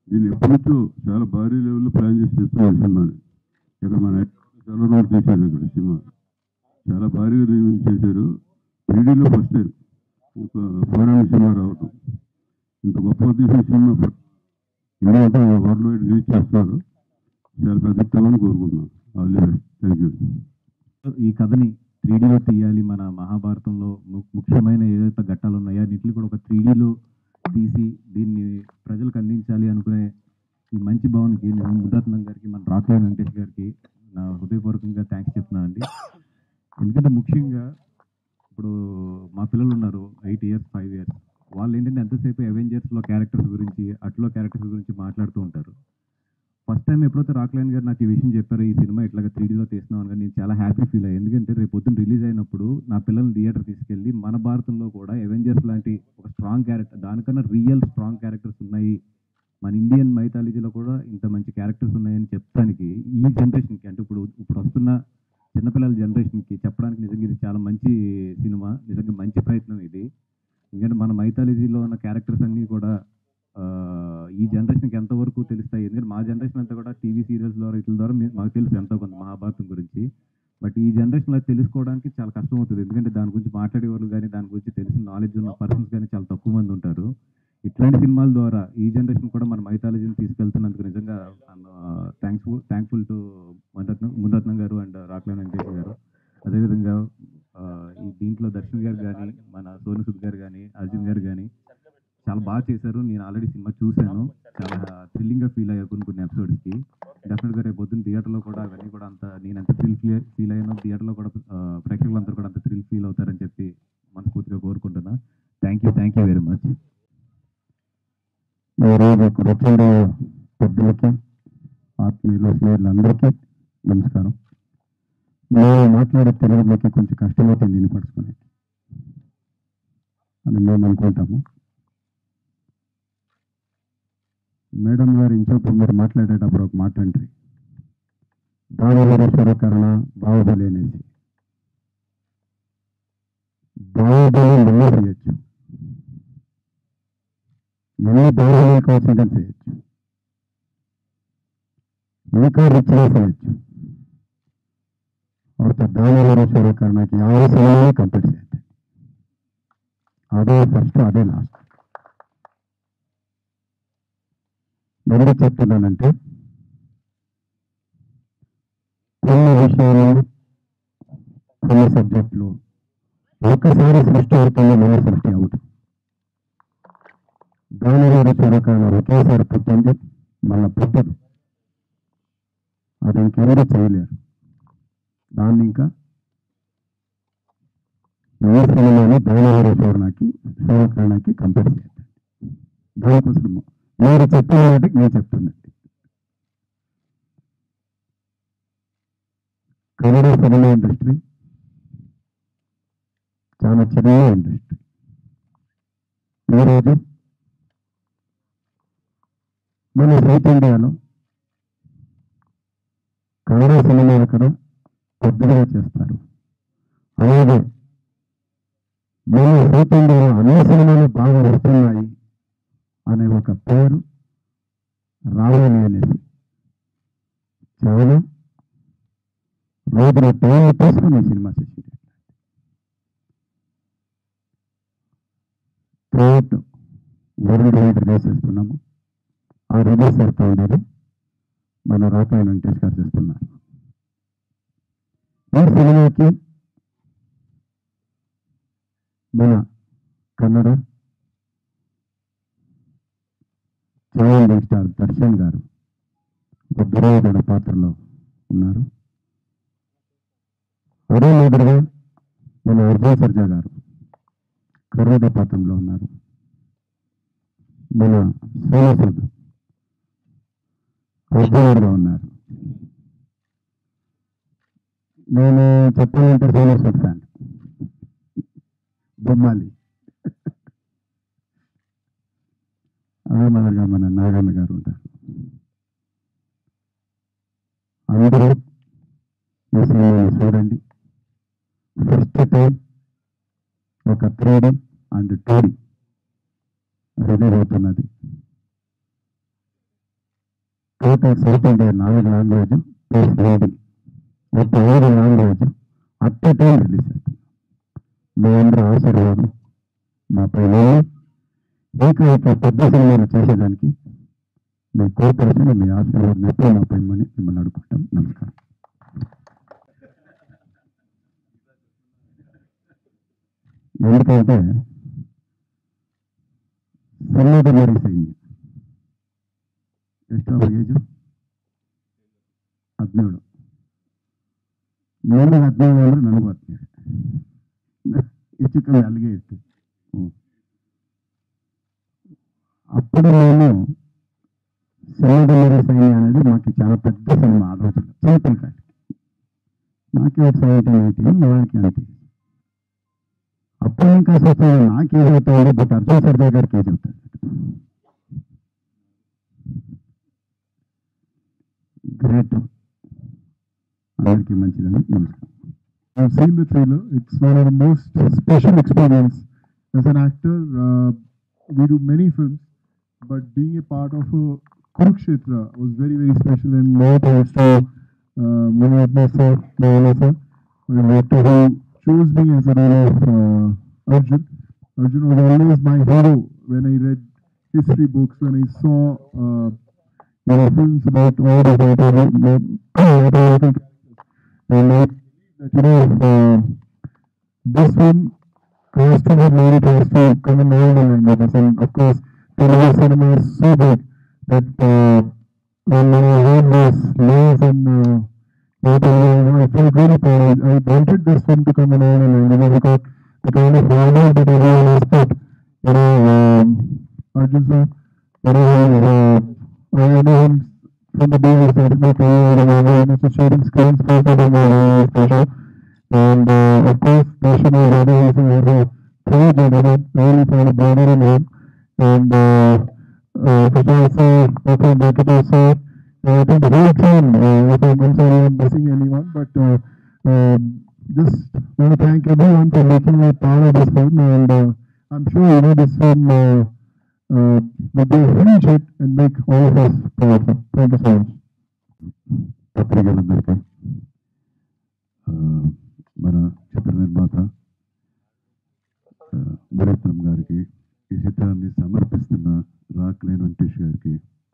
దీన్ని ఎప్పటి నుంచో చాలా భారీ లెవెల్లో ప్లాన్ చేసి చేస్తున్నారు సినిమాని ఇక్కడ మన చాలా రోజులు చేశారు ఇక్కడ సినిమా చాలా భారీగా రిలీజ్ చేశారు త్రీడీలో ఫస్ట్ టైం ఒక ఫోరెన్ సినిమా రావటం ఇంత గొప్పగా తీసిన సినిమా ఇండియా అంతా వరల్డ్ వైడ్ రిలీజ్ చేస్తున్నారు చాలా పెద్ద ఎత్తున కోరుకుంటున్నాను all the best thank you ఈ కథని త్రీడీలో తీయాలి మన మహాభారతంలో ము- ముఖ్యమైన ఏదైతే ఘట్టాలు ఉన్నాయో అన్నింటిని కూడా ఒక త్రీడీలో తీసి దీన్ని ప్రజలకు అందించాలి అనుకునే ఈ మంచి భావనకి నేను ముద్రత్నం గారికి మన రాక్లైన్ వెంకటేష్ గారికి నా హృదయపూర్వకంగా థ్యాంక్స్ చెప్తున్నానండి ఎందుకంటే ముఖ్యంగా ఇప్పుడు మా పిల్లలు ఉన్నారు ఎయిట్ ఇయర్స్ ఫైవ్ ఇయర్స్ వాళ్ళు ఏంటంటే ఎంతసేపు అవెంజర్స్లో క్యారెక్టర్స్ గురించి అట్లో క్యారెక్టర్స్ గురించి మాట్లాడుతూ ఉంటారు ఫస్ట్ టైం ఎప్పుడైతే రాక్లైన్ గారు నాకు ఈ విషయం చెప్పారు ఈ సినిమా ఇట్లాగా త్రీడీలో తీస్తున్నాం అని నేను చాలా హ్యాపీ ఫీల్ అయ్యాను ఎందుకంటే రేపు పొద్దున్న రిలీజ్ అయినప్పుడు నా పిల్లల్ని థియేటర్ తీసుకెళ్ళి మన భారతంలో కూడా అవెంజర్స్ లాంటి ఒక స్ట్రాంగ్ క్యారెక్టర్ దానికన్నా రియల్ స్ట్రాంగ్ క్యారెక్టర్స్ ఉన్నాయి మన ఇండియన్ మైథాలజీలో కూడా ఇంత మంచి క్యారెక్టర్స్ ఉన్నాయని చెప్పడానికి ఈ జనరేషన్కి అంటే ఇప్పుడు ఇప్పుడు వస్తున్న చిన్నపిల్లల జనరేషన్కి చెప్పడానికి నిజంగా ఇది చాలా మంచి సినిమా నిజంగా మంచి ప్రయత్నం ఇది ఎందుకంటే మన మైథాలజీలో ఉన్న క్యారెక్టర్స్ అన్నీ కూడా ఆ, ఈ జనరేషన్కి ఎంతవరకు తెలుస్తాయి ఎందుకంటే మా జనరేషన్ అంతా కూడా టీవీ సీరియల్స్ ద్వారా వీటి ద్వారా మీ- మాకు తెలుసు ఎంతో కొంత మహాభారతం గురించి బట్ ఈ జనరేషన్లో తెలుసుకోవడానికి చాలా కష్టం అవుతుంది ఎందుకంటే దాని గురించి మాట్లాడే వాళ్ళు కానీ దాని గురించి తెలిసిన నాలెడ్జ్ ఉన్న పర్సన్స్ కానీ చాలా తక్కువ మంది ఉంటారు ఇట్లాంటి సినిమాల ద్వారా ఈ జనరేషన్ కూడా మన మైథాలజీని తీసుకెళ్తున్నందుకు నిజంగా thanksful thankful to Munirathna Munirathna garu and Rockline Venkatesh గారు అదేవిధంగా ఆ, ఈ దీంట్లో దర్శన్ గారు కానీ మన సోను సుద్ గారు కానీ అర్జున్ గారు కానీ చాలా బాగా చేశారు నేను ఆల్రెడీ సినిమా చూశాను చాలా థ్రిల్లింగ్గా ఫీల్ అయ్యా కొన్ని కొన్ని ఎపిసోడ్స్కి డెఫినెట్గా రేపు పొద్దున్న థియేటర్లో కూడా అవన్నీ కూడా అంత నేను ఎంత థ్రిల్ ఫీల్ ఫీల్ అయ్యానో థియేటర్లో కూడా ఆ, ప్రేక్షకులందరూ కూడా అంత థ్రిల్ ఫీల్ అవుతారని చెప్పి మనస్ఫూర్తిగా కోరుకుంటున్నా thank you thank you very much ఈరోజు ఇక్కడ వచ్చిన పెద్దలకి ఆత్మీయులు స్నేహితులందరికీ నమస్కారం మేము మాట్లాడే తెలుగులోకి కొంచెం కష్టమవుతుంది దీన్ని పడుచుకునేది అని మేము అనుకుంటాము మేడం గారు ఇంచోపు మీరు మాట్లాడేటప్పుడు ఒక మాట అంటారు దానవరేశ్వర కరణ బాహుబలి అనేసి బాహుబలి నిన్న చేయొచ్చు ఎన్ని బాహుబలి కోసం చేయొచ్చు ఇంకా రిచ్గా చేయొచ్చు और तो దానవరేశ్వర కరణకి యాభై సినిమాని కంప్లీట్ చేయండి అదే ఫస్ట్ అదే లాస్ట్ ఎందుకు చెప్తున్నానంటే కొన్ని విషయాలు కొన్ని సబ్జెక్టులు ఒకసారి సృష్టి అవుతుంది మళ్ళీ సృష్టి అవుతుంది దానివరేశ్వర కరణ ఒకేసారి పుట్టింది మళ్ళీ పుట్టదు అది ఇంకెవరు చేయలేరు దాన్ని ఇంకా ఏ సినిమాని దానవరేశ్వరణకి శివకరణకి కంపేర్ చేయండి దానికోసం మీరు చెప్పిన వాటికి నేను చెప్తున్నది కన్నడ సినిమా ఇండస్ట్రీ చాలా చిన్న ఇండస్ట్రీ ఈరోజు మన సౌత్ ఇండియాలో కన్నడ సినిమాలు కూడా పెద్దగా చేస్తారు అలాగే మన సౌత్ ఇండియాలో అన్ని సినిమాలు బాగా వస్తున్నాయి అనే ఒక పేరు రావాలి అనేసి చాలా రోజున టైం తీసుకుని ఈ సినిమా చేసింది థ్రూఅవుట్ వరల్డ్ వైడ్ రిలీజ్ చేస్తున్నాము ఆ రిలీజ్ చేస్తూ ఉండేది మన రాకాయ వెంకటేష్ గారు చేస్తున్నారు ఈ సినిమాకి మన కన్నడ ఛాలెంజింగ్ స్టార్ దర్శన్ గారు ఒక దుర్యోధన పాత్రలో ఉన్నారు అదే మాదిరిగా మన అర్జున్ సర్జా గారు కర్ణుడి పాత్రలో ఉన్నారు మన సోమసుద్ అర్జునుడుగా ఉన్నారు నేను చెప్పాలంటే సోమసుద్ ఫ్యాన్ బొమ్మాలి అదే మాదిరిగా మన నాగన్న గారు ఉంటారు అందరూ ఈ సినిమాని చూడండి ఫస్ట్ టైం ఒక త్రీ అండ్ టూ రిలీజ్ అవుతున్నది టోటల్ సౌత్ ఇండియా నాలుగు లాంగ్వేజ్ ప్లస్ హిందీ మొత్తం ఏడు లాంగ్వేజ్ అట్ టైం రిలీజ్ చేస్తాం మీ అందరూ ఆశీర్వాదం మా పైన ఏకైక పెద్ద సినిమాలు చేసేదానికి మీ కోఆపరేషన్ మీ ఆశీర్వాదం ఎప్పుడూ మా పైన మిమ్మల్ని అడుగుకుంటాం నమస్కారం ఎందుకంటే సన్నద మరి సైన్యం ಎಷ್ಟು ಏಜು ಹದಿನೇಳು ನಿಮಗೆ ಹದಿನೇಳು ಅಂದ್ರೆ ನನಗೂ ಹದಿನೇಳು ಹೆಚ್ಚು ಕಮ್ಮಿ ಅಲ್ಲಿಗೆ ಇರ್ತೀವಿ ಹ್ಞೂ అప్పుడు నేను సన్నదమరి సైన్య అనేది మాకు చాలా పెద్ద సినిమా ఆ రోజుల్లో సింపుల్ కాదు నాకే ఒక సెవెంటీన్ ఎయిటీన్ వాళ్ళకి అంతే అప్పుడు ఇంకా అసలు నాకు ఏజ్ అవుతుంది బట్ అర్జున్ సర్జా గారికి ఏజ్ అవుతుంది గ్రేట్ అందరికీ మంచిదని నమస్కారం I've seen the trailer. It's one of the most special experience as an actor. Uh, we do many films, but being a part of a Kurukshetra was very, very special. And more thanks to uh, Munatma sir, Nayana sir, and Director who chose me as a role of uh, Arjun. Arjun was always my hero when I read history books, when I saw uh, you know, films about all the mythological and I that you know uh, this film has to have made it has to come in all the languages and of course Telugu cinema is so big that uh, when I heard this news and uh, what I, you know, I felt really proud. I, I wanted this film to come in all the languages because the kind of honor that everyone has put, you know, um, Arjun sir, you know, uh, I know him from the days that my career and I was also sharing screens for the movie special. And uh, of course, Nation was ready as a third gentleman, really found a banner in him. And uh, uh, Prashant sir, Dr. Venkata sir, and I think the whole team, uh, if I'm, I'm sorry I'm missing anyone, but uh, um, just want to thank everyone for making me part of this film. And uh, I'm sure you know this film uh, uh, will be a huge hit and make all of us proud. Thank you so much. పత్రికలందరికీ ఆ, మన చిత్ర నిర్మాత ఆ, మురత్నం గారికి ఈ చిత్రాన్ని సమర్పిస్తున్న రాక్లేన్ వెంకటేష్ గారికి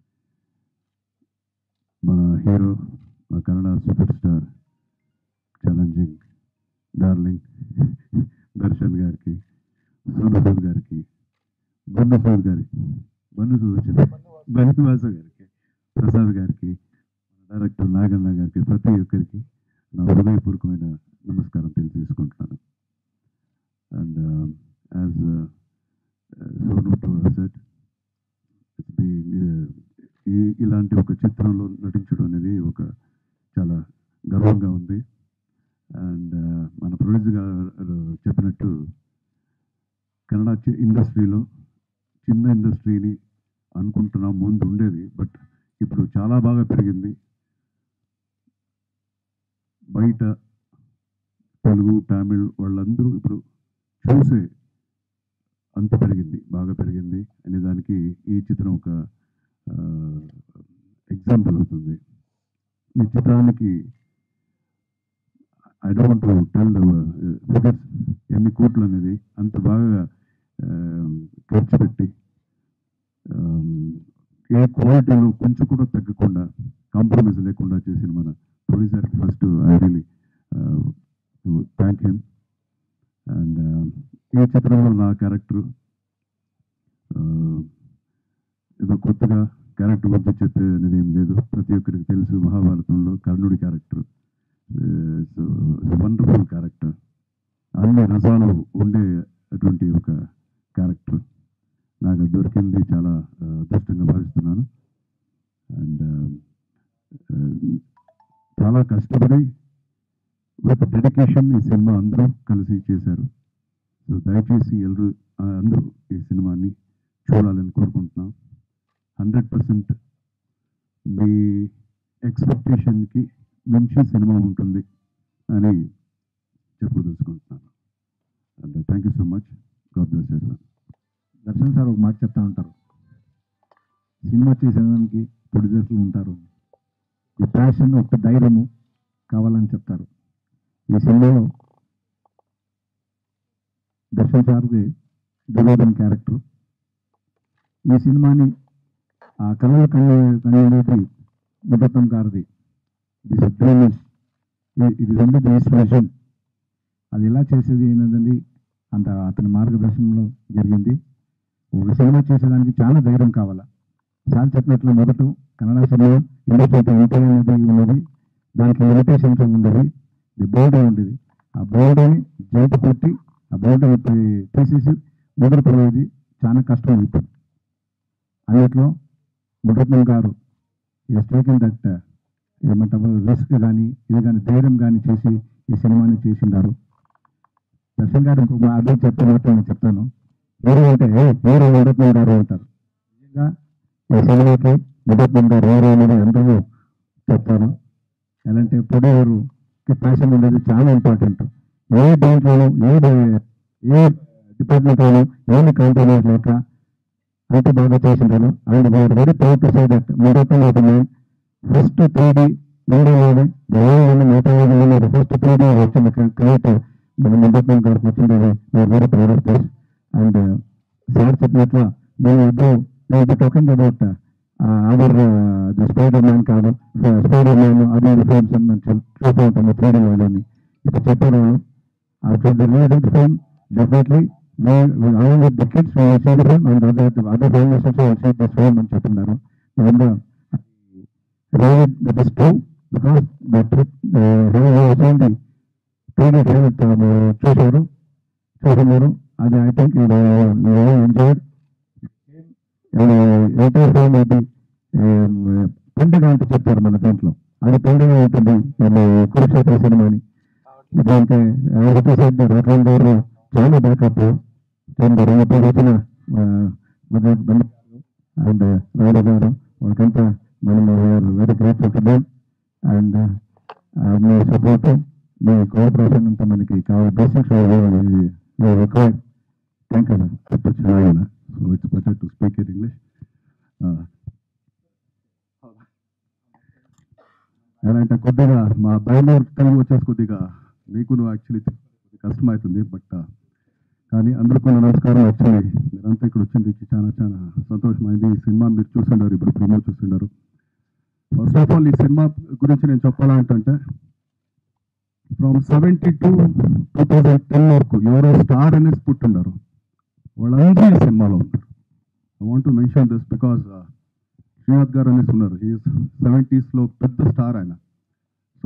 మన హీరో మా Kannada super star challenging darling Darshan గారికి సోను సూద్ గారికి బన్ను సూద్ గారి బన్ను సూద్ వచ్చింది బన్నివాస గారికి ప్రసాద్ గారికి డైరెక్టర్ నాగన్న గారికి ప్రతి ఒక్కరికి నా హృదయపూర్వకమైన నమస్కారం తెలియజేసుకుంటున్నాను and as Sonu to set ఈ ఇలాంటి ఒక చిత్రంలో నటించడం అనేది ఒక చాలా గర్వంగా ఉంది అండ్ మన ప్రొడ్యూసర్ గారు చెప్పినట్టు కన్నడ చి- ఇండస్ట్రీలో చిన్న ఇండస్ట్రీని అనుకుంటున్నాం ముందు ఉండేది బట్ ఇప్పుడు చాలా బాగా పెరిగింది బయట తెలుగు తమిళ్ వాళ్ళందరూ ఇప్పుడు చూసే అంత పెరిగింది బాగా పెరిగింది అనే దానికి ఈ చిత్రం ఒక ఎగ్జాంపుల్ అవుతుంది ఈ చిత్రానికి I don't tell the figures ఎన్ని కోట్లు అనేది అంత బాగా ఆ, ఖర్చు పెట్టి ఆ, ఏ క్వాలిటీలో కొంచెం కూడా తగ్గకుండా కాంప్రమైజ్ లేకుండా చేసిన మన producer first I really thank him and ఈ చిత్రంలో నా క్యారెక్టర్ ఏదో కొత్తగా క్యారెక్టర్ గురించి చెప్పేది ఏం లేదు ప్రతి ఒక్కరికి తెలుసు మహాభారతంలో కర్ణుడి క్యారెక్టర్ వండర్ఫుల్ క్యారెక్టర్ అన్ని రసాలు ఉండే అటువంటి ఒక క్యారెక్టర్ నాకు అది దొరికింది చాలా ఆ, అదృష్టంగా భావిస్తున్నాను అండ్ చాలా కష్టపడి విత్ డెడికేషన్ ఈ సినిమా అందరూ కలిసి చేశారు సో దయచేసి ಎಲ್ಲರೂ ఆ, అందరూ ఈ సినిమాని చూడాలని కోరుకుంటున్నాం హండ్రెడ్ పర్సెంట్ మీ ఎక్స్పెక్టేషన్కి మించి సినిమా ఉంటుంది అని చెప్పదలుచుకుంటున్నాను and thank you so much God bless everyone Darshan sir ఒక మాట చెప్తా ఉంటారు సినిమా చేసేదానికి ప్రొడ్యూసర్స్లు ఉంటారు ఈ ప్యాషన్ ఒక ధైర్యము కావాలని చెప్తారు ఈ సినిమాలో దర్శన్ సార్ది దుర్యోధన్ క్యారెక్టర్ ఈ సినిమాని ఆ కళలు కన్ను కన్నేది మురత్నం గారిది దిస్ డ్రీమ్ ఇస్ ఇది ఓన్లీ దిస్ విజన్ అది ఎలా చేసేది ఏంటండి అంత అతని మార్గదర్శనంలో జరిగింది ఒక సినిమా చేసేదానికి చాలా ధైర్యం కావాలా సార్ చెప్పినట్లు మొదట కన్నడ సినిమా ఇండస్ట్రీ ఎంత అనేది ఉన్నది దానికి లిమిటేషన్స్ ఉండేది ఇది బోర్డు ఉండేది ఆ బోర్డుని జంపు కొట్టి ఆ బోర్డుని తీసేసి మొదలు పడేది చాలా కష్టం ఇప్పుడు అన్నిట్లో మురత్నం గారు ఈ టేకిన్ దట్ ఏమంటారు రిస్క్ కానీ ఇది కానీ ధైర్యం కానీ చేసి ఈ సినిమాని చేసిండారు దర్శన్ గారు ఇంకొక అదే చెప్తున్నట్టు నేను చెప్తాను హీరో అంటే హీరో మురత్నం గారు అంటారు నిజంగా ఈ సినిమాకి మురత్నం గారు హీరో అనేది అందరూ చెప్తాను ఎలాంటి ప్రొడ్యూసర్కి ప్యాషన్ ఉండేది చాలా ఇంపార్టెంట్ ఏ దాంట్లోనూ ఏ డి- ఏ డిపార్ట్మెంట్లోనూ ఏమి కాంప్రమైజ్ లేక అంత బాగా చేసింటాను and we're very proud to say that Munirathna అవుతుంది ఫస్ట్ త్రీ డి ఇండియాలోనే దేవాలయం నేతాజీ ఫస్ట్ త్రీ డి వచ్చింది క్రియేట్ మన మురత్నం గారికి వచ్చింది we're very proud of this and sir చెప్పినట్లు మేము ఇప్పుడు talking about other the spider man కాదు స్పైడర్ మ్యాన్ అదర్ ఫిల్మ్స్ అని మనం చూ- చూస్తూ ఉంటాము త్రీ డి వాళ్ళని ఇప్పుడు చెప్పారు after the release of the film, definitely we, we along with the kids, we will see the film and other, the other families also will see this film అని చెప్తున్నారు and uh, really that is true because the trip, uh, really we have seen the three D film uh, చూశారు చూస్తున్నారు అది I think enjoyed entire film అది um, పండుగ అంటే చెప్తారు మన దాంట్లో అది పండుగ ఉంటుంది మన కురుక్షేత్ర సినిమాని దానికి రిప్రజెంట్ రత్నం గారు చాలా బ్యాకప్ గారు ఎప్పుడు వచ్చిన అండ్ రాయుడు గారు వాళ్ళకంతా మనం very grateful to them and మీ సపోర్ట్ మీ కోఆపరేషన్ అంతా మనకి కావాలి basics required thank you sir It's China, so it's better to speak in English. Uh, ఎలా అంటే కొద్దిగా మా బెంగళూరు తెలుగు వచ్చేసి కొద్దిగా మీకు యాక్చువల్లీ కష్టమవుతుంది బట్ కానీ అందరికీ నా నమస్కారం యాక్చువల్లీ మీరంతా ఇక్కడ వచ్చింది చాలా చాలా సంతోషమైంది ఈ సినిమా మీరు చూసిండారు ఇప్పుడు ప్రమోట్ చూసిండారు ఫస్ట్ ఆఫ్ ఆల్ ఈ సినిమా గురించి నేను చెప్పాలంటే from seventy to two thousand ten వరకు ఎవరో స్టార్ అనేసి పుట్టిండారు వాళ్ళందరూ ఈ సినిమాలో ఉన్నారు I want to mention this because Srinath garu అనేసి ఉన్నారు ఈజ్ సెవెంటీస్లో పెద్ద స్టార్ ఆయన సో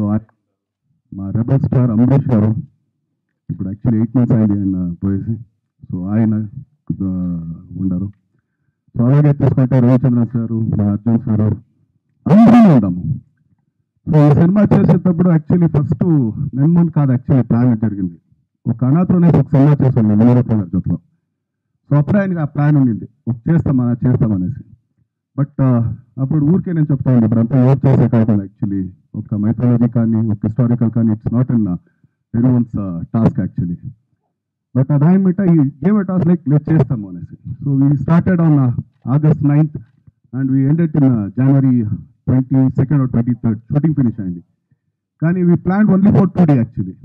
మా రెబల్ స్టార్ అంబరీష్ గారు ఇప్పుడు యాక్చువల్లీ ఎయిట్ మంత్స్ అయింది ఆయన పోయేసి సో ఆయన ఆ, ఉండరు సో అలాగే తీసుకుంటే రవిచంద్రన్ సారు మా అర్జున్ సారు అందరూ ఉన్నాము సో ఈ సినిమా చేసేటప్పుడు యాక్చువల్లీ ఫస్ట్ నెన్మోన్ కాదు యాక్చువల్లీ ప్లాన్ జరిగింది ఒక అనాథలోనే ఒక సినిమా చేసాం మేము మనోరత్న గారి జೊತೆ సో అప్పుడే ఆయనకి ఆ ప్లాన్ ఉండింది ఒక చేస్తామా చేస్తామనేసి బట్ అప్పుడు ఊరికే నేను చెప్తాను ఇప్పుడు అంతా ఎవరు చేసే కాదు యాక్చువల్లీ ఒక మైథాలజీ కానీ ఒక హిస్టారికల్ కానీ it's not in everyone's task actually but అదాయం మిట్ట ఈ గేమ్ టాస్క్ లైక్ లేదు చేస్తాము అనేసి so we started on August ninth and we ended in January twenty second or twenty third shooting finish అయింది కానీ we plan only for two day actually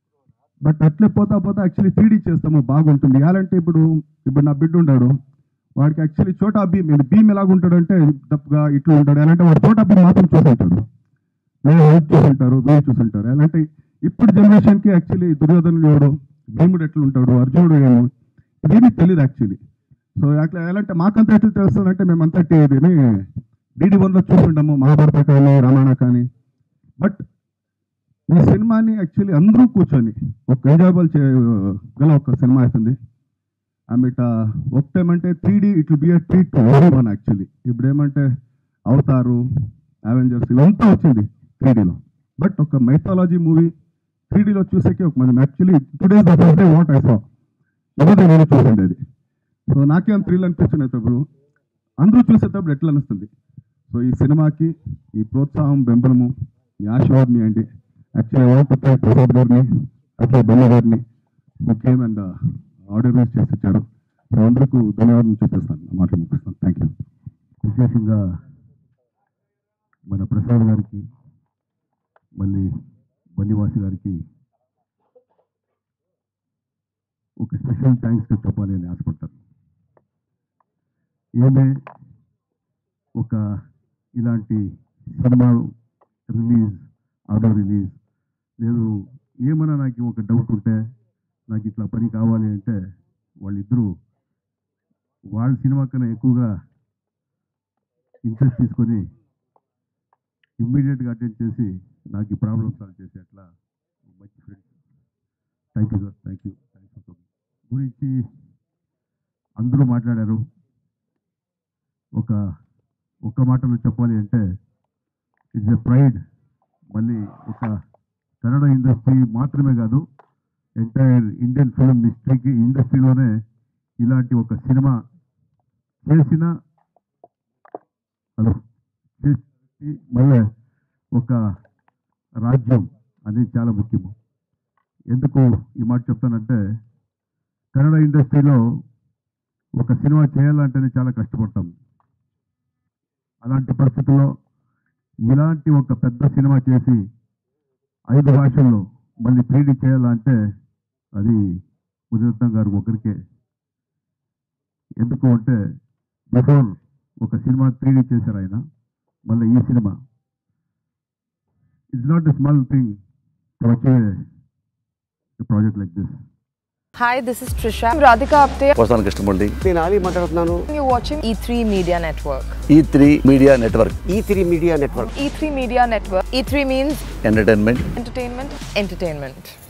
but అట్లే పోతా పోతా యాక్చువల్లీ త్రీ చేస్తాము బాగుంటుంది ఎలాంటి ఇప్పుడు ఇప్పుడు నా బిడ్డ ఉన్నాడు వాడికి యాక్చువల్లీ చోటా భీమ్ ఇది భీమ్ ఎలాగ ఉంటాడంటే తప్పుగా ఇట్లా ఉంటాడు ఎలాంటి వాడు చోటా భీమ్ మాత్రం చూసుంటాడు మేము హెల్ప్ చూసుంటారు వీళ్ళు చూసుంటారు ఎలాంటి ఇప్పుడు జనరేషన్కి యాక్చువల్లీ దుర్యోధనుడు ఎవడు భీముడు ఎట్లా ఉంటాడు అర్జునుడు ఏమో ఇదేమీ తెలియదు యాక్చువల్లీ సో అట్లా ఎలాంటి మాకంతా ఎట్లా తెలుస్తుందంటే మేమంతా ఇదేమి డీడీ వన్లో చూసుంటాము మహాభారత కానీ రామాయణ కానీ బట్ ఈ సినిమాని యాక్చువల్లీ అందరూ కూర్చొని ఒక ఎంజాయబుల్ గల ఒక సినిమా అవుతుంది ఆమెట ఒక టైం అంటే three D it be a treat to everyone actually ఇప్పుడు ఏమంటే అవతారు అవెంజర్స్ ఇవంతా వచ్చింది త్రీ డీలో బట్ ఒక మైథాలజీ మూవీ త్రీ డీలో చూసేకి ఒక మనం actually today's the first day what I saw ఎవరిదే నేను చూసింది అది సో నాకేం థ్రిల్ అనిపించినప్పుడు అందరూ చూసేటప్పుడు ఎట్లా అనిస్తుంది సో ఈ సినిమాకి ఈ ప్రోత్సాహం బెంబలము మీ ఆశీర్వాదం ఇవ్వండి యాక్చువల్లీ ఓటుపై ప్రసాద్ గారిని అట్లా బొమ్మ గారిని ముఖ్యం అండ్ ఆడియో రిలీజ్ చేసి ఇచ్చారు సో అందరికీ ధన్యవాదాలు చూపిస్తాను నా మాటలు ముగిస్తాను థ్యాంక్ యూ విశేషంగా మన ప్రసాద్ గారికి మళ్ళీ బన్నివాసి గారికి ఒక స్పెషల్ థ్యాంక్స్ చెప్పాలి అని ఆశపడతాను ఏమే ఒక ఇలాంటి సినిమా రిలీజ్ ఆడియో రిలీజ్ లేదు ఏమైనా నాకు ఒక డౌట్ ఉంటే నాకు ఇట్లా పని కావాలి అంటే వాళ్ళిద్దరూ వాళ్ళ సినిమా కన్నా ఎక్కువగా ఇంట్రెస్ట్ తీసుకొని ఇమ్మీడియట్గా అటెండ్ చేసి నాకు ఈ ప్రాబ్లమ్ సాల్వ్ చేసి అట్లా మంచి friends thank you sir thank you thank you గురించి అందరూ మాట్లాడారు ఒక ఒక్క మాటలో చెప్పాలి అంటే ఇట్స్ ఎ ప్రైడ్ మళ్ళీ ఒక కన్నడ ఇండస్ట్రీ మాత్రమే కాదు ఎంటైర్ ఇండియన్ ఫిల్మ్ హిస్టరీకి ఇండస్ట్రీలోనే ఇలాంటి ఒక సినిమా చేసిన హలో చేసి మళ్ళీ ఒక రాజ్యం అనేది చాలా ముఖ్యము ఎందుకు ఈ మాట చెప్తానంటే కన్నడ ఇండస్ట్రీలో ఒక సినిమా చేయాలంటేనే చాలా కష్టపడతాం అలాంటి పరిస్థితుల్లో ఇలాంటి ఒక పెద్ద సినిమా చేసి ఐదు భాషల్లో మళ్ళీ త్రీడీ చేయాలంటే అది ఉదయత్నం గారు ఒకరికే ఎందుకు అంటే బిఫోర్ ఒక సినిమా త్రీడీ చేశారు ఆయన మళ్ళీ ఈ సినిమా it's not a small thing to achieve project like this Hi, this is Trisha. I'm Radhika Apte. వస్తాను కృష్ణమూర్తి నేను ఆలీ మాట్లాడుతున్నాను You're watching E3 Media Network. E three media network E three media network E3 Media Network. E3 means entertainment entertainment, entertainment.